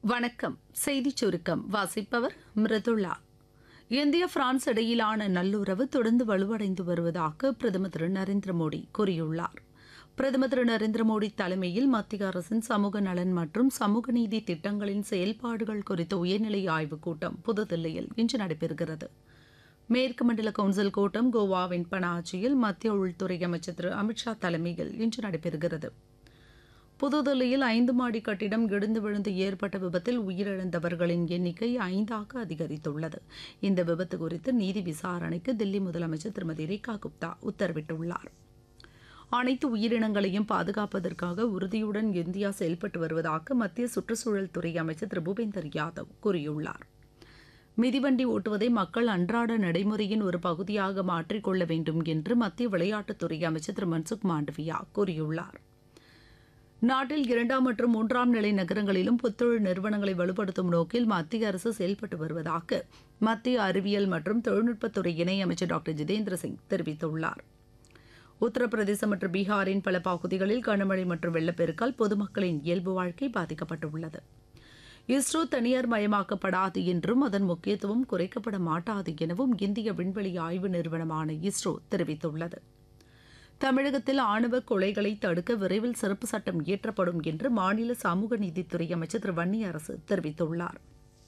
வணக்கம் செய்திச் சுருக்கம் வாசிப்பவர் மிருதுளா இந்தியா பிரான்ஸ் இடையிலான நல்லுறவு தொடர்ந்து வலுவடைந்து வருவதாக பிரதமர் திரு நரேந்திர மோடி கூறியுள்ளார் பிரதமர் திரு நரேந்திர மோடி தலைமையில் மத்திய அரசின் சமூக நலன் மற்றும் சமூக நீதி திட்டங்களின் செயல்பாடுகள் குறித்த உயர்நிலை ஆய்வுக் கூட்டம் புதுதில்லியில் இன்று நடைபெறுகிறது மேற்கு மண்டல கவுன்சில் கூட்டம் கோவாவின் பனாஜியில் மத்திய உள்துறை அமைச்சர் திரு அமித்ஷா தலைமையில் இன்று நடைபெறுகிறது புதுதில்லியில் ஐந்து மாடி கட்டிடம் இடிந்து விழுந்து ஏற்பட்ட விபத்தில் உயிரிழந்தவர்களின் எண்ணிக்கை ஐந்தாக அதிகரித்துள்ளது இந்த விபத்து குறித்து நீதி விசாரணைக்கு தில்லி முதலமைச்சர் திருமதி ரேகா குப்தா உத்தரவிட்டுள்ளார் அனைத்து உயிரினங்களையும் பாதுகாப்பதற்காக உறுதியுடன் இந்தியா செயல்பட்டு வருவதாக மத்திய சுற்றுச்சூழல் துறை அமைச்சர் திரு பூபேந்தர் யாதவ் கூறியுள்ளார் மிதிவண்டி ஓட்டுவதை மக்கள் அன்றாட நடைமுறையின் ஒரு பகுதியாக மாற்றிக்கொள்ள வேண்டும் என்று மத்திய விளையாட்டுத்துறை அமைச்சர் திரு மன்சுக் மாண்டவியா கூறியுள்ளார் நாட்டில் இரண்டாம் மற்றும் மூன்றாம் நிலை நகரங்களிலும் புத்தொழில் நிறுவனங்களை வலுப்படுத்தும் நோக்கில் மத்திய அரசு செயல்பட்டு வருவதாக மத்திய அறிவியல் மற்றும் தொழில்நுட்பத்துறை இணையமைச்சர் டாக்டர் ஜிதேந்திர சிங் தெரிவித்துள்ளார் உத்தரப்பிரதேசம் மற்றும் பீகாரின் பல பகுதிகளில் கனமழை மற்றும் வெள்ளப்பெருக்கால் பொதுமக்களின் இயல்பு வாழ்க்கை பாதிக்கப்பட்டுள்ளது இஸ்ரோ தனியார் மயமாக்கப்படாது என்றும் அதன் முக்கியத்துவம் குறைக்கப்பட மாட்டாது எனவும் இந்திய விண்வெளி ஆய்வு நிறுவனமான இஸ்ரோ தெரிவித்துள்ளது தமிழகத்தில் ஆணவ கொலைகளை தடுக்க விரைவில் சிறப்பு சட்டம் இயற்றப்படும் என்று மாநில சமூக நீதித்துறை அமைச்சர் திரு வன்னியரசு தெரிவித்துள்ளார்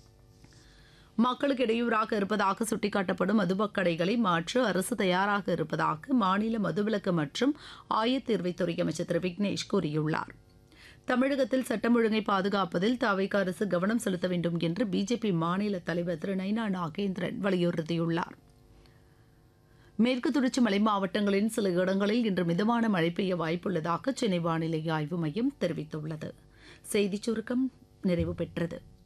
மக்களுக்கு இடையூறாக இருப்பதாக சுட்டிக்காட்டப்படும் மதுபக் கடைகளை மாற்ற அரசு தயாராக இருப்பதாக மாநில மதுவிலக்கு மற்றும் ஆயத்தீர்வைத்துறை அமைச்சர் திரு விக்னேஷ் கூறியுள்ளார் தமிழகத்தில் சட்டம் ஒழுங்கை பாதுகாப்பதில் தவைக்க அரசு கவனம் செலுத்த வேண்டும் என்று பிஜேபி மாநில தலைவர் திரு நைனா நாகேந்திரன் வலியுறுத்தியுள்ளார் மேற்கு தொடர்ச்சி மலை மாவட்டங்களின் சில இடங்களில் இன்று மிதமான மழை பெய்ய வாய்ப்புள்ளதாக சென்னை வானிலை ஆய்வு மையம் தெரிவித்துள்ளது செய்திச் சுருக்கம் நிறைவு பெற்றது